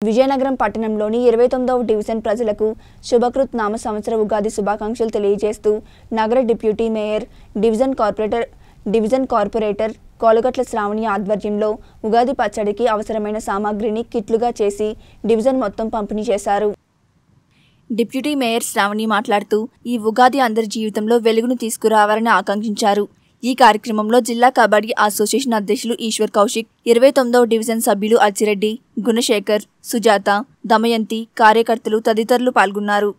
విజయనగరం పట్టణంలోని ఇరవై తొమ్మిదవ డివిజన్ ప్రజలకు శుభకృత్ నామ సంవత్సర ఉగాది శుభాకాంక్షలు తెలియజేస్తూ నగర deputy mayor division corporator division corporator Kolagatla Sravani ఆధ్వర్యంలో ఉగాది పచ్చడికి అవసరమైన సామాగ్రిని కిట్లుగా చేసి డివిజన్ మొత్తం పంపిణీ చేశారు డిప్యూటీ మేయర్ శ్రావణి మాట్లాడుతూ ఈ ఉగాది అందరి జీవితంలో వెలుగును తీసుకురావాలని ఆకాంక్షించారు ఈ కార్యక్రమంలో జిల్లా కబడ్డీ అసోసియేషన్ అధ్యక్షులు ఈశ్వర్ కౌశిక్ ఇరవై తొమ్మిదవ డివిజన్ సభ్యులు అచ్చిరెడ్డి గుణశేఖర్ సుజాత దమయంతి కార్యకర్తలు తదితరులు పాల్గొన్నారు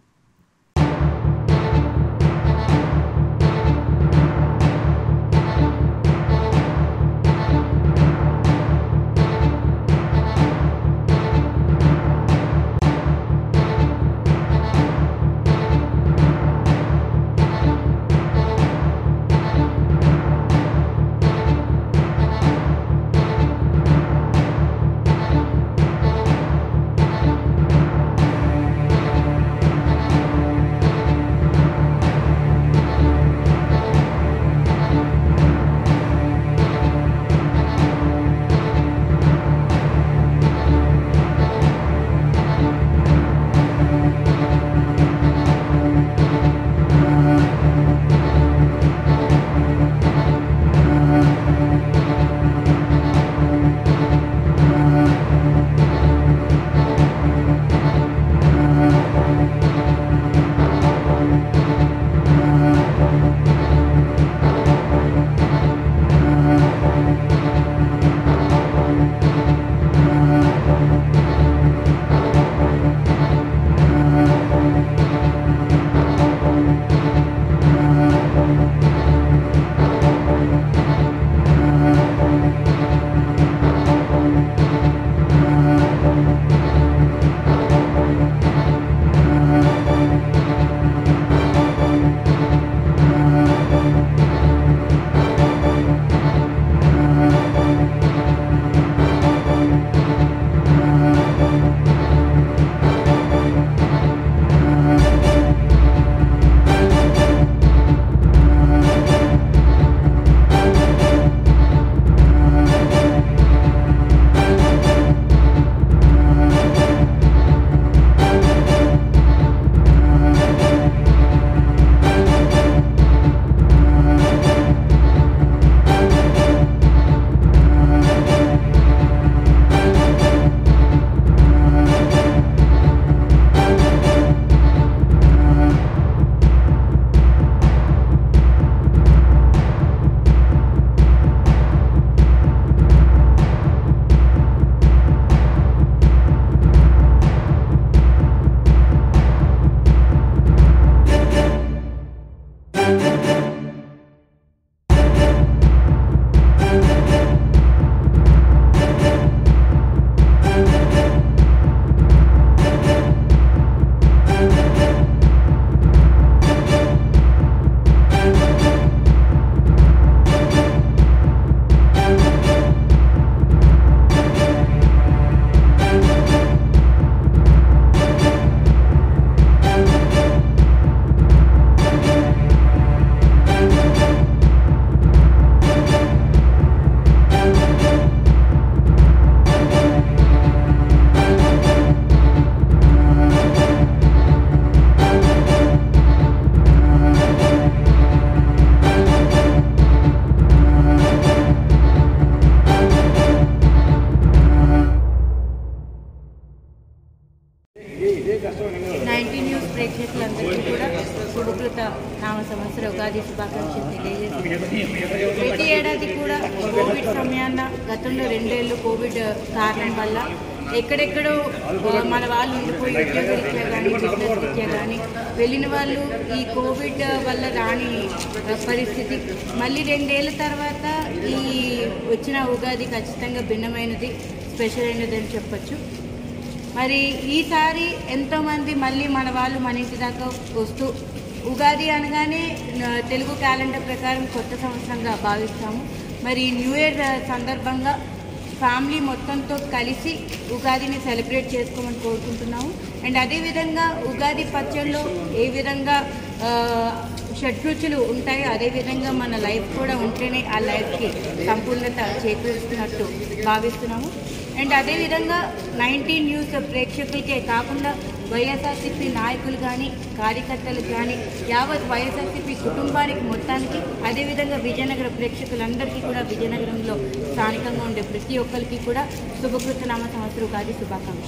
నైన్టీ న్యూస్ ప్రేక్షకులందరికీ కూడా శుభకృత నామ సంవత్సర ఉగాది శుభాకాంక్షలు తెలియజేస్తున్నాను ప్రతి ఏడాది కూడా కోవిడ్ సమయాన గతంలో రెండేళ్ళు కోవిడ్ కారణం వల్ల ఎక్కడెక్కడో ఆ, మన వాళ్ళు ఉండిపోయి ఉద్యోగరీత్యా కానీ బిజినెస్ రీత్యా కానీ వెళ్ళిన వాళ్ళు ఈ కోవిడ్ వల్ల రాని ఆ, పరిస్థితి మళ్ళీ రెండేళ్ల తర్వాత ఈ వచ్చిన ఉగాది ఖచ్చితంగా భిన్నమైనది స్పెషల్ అయినది అని చెప్పొచ్చు మరి ఈసారి ఎంతోమంది మళ్ళీ మన వాళ్ళు మన ఇంటి దాకా వస్తూ ఉగాది అనగానే న- తెలుగు క్యాలెండర్ ప్రకారం కొత్త సంవత్సరంగా భావిస్తాము మరి న్యూ ఇయర్ ఆ, సందర్భంగా ఫ్యామిలీ మొత్తంతో కలిసి ఉగాదిని సెలబ్రేట్ చేసుకోమని కోరుకుంటున్నాము అండ్ అదేవిధంగా ఉగాది పచ్చడిలో ఏ విధంగా ఆ, షడ్రుచులు ఉంటాయో అదేవిధంగా మన లైఫ్ కూడా ఉంటేనే ఆ లైఫ్కి సంపూర్ణత చేకూరుస్తున్నట్టు భావిస్తున్నాము అండ్ అదేవిధంగా నైన్టీన్ న్యూస్ ప్రేక్షకులకే కాకుండా వైఎస్ఆర్సీపీ నాయకులు కానీ కార్యకర్తలు కానీ యావత్ వైఎస్ఆర్సీపీ కుటుంబానికి మొత్తానికి అదేవిధంగా విజయనగర ప్రేక్షకులందరికీ కూడా విజయనగరంలో స్థానికంగా ఉండే ప్రతి ఒక్కరికి కూడా శుభకృత నామ సంవత్సర ఉగాది శుభాకాంక్షలు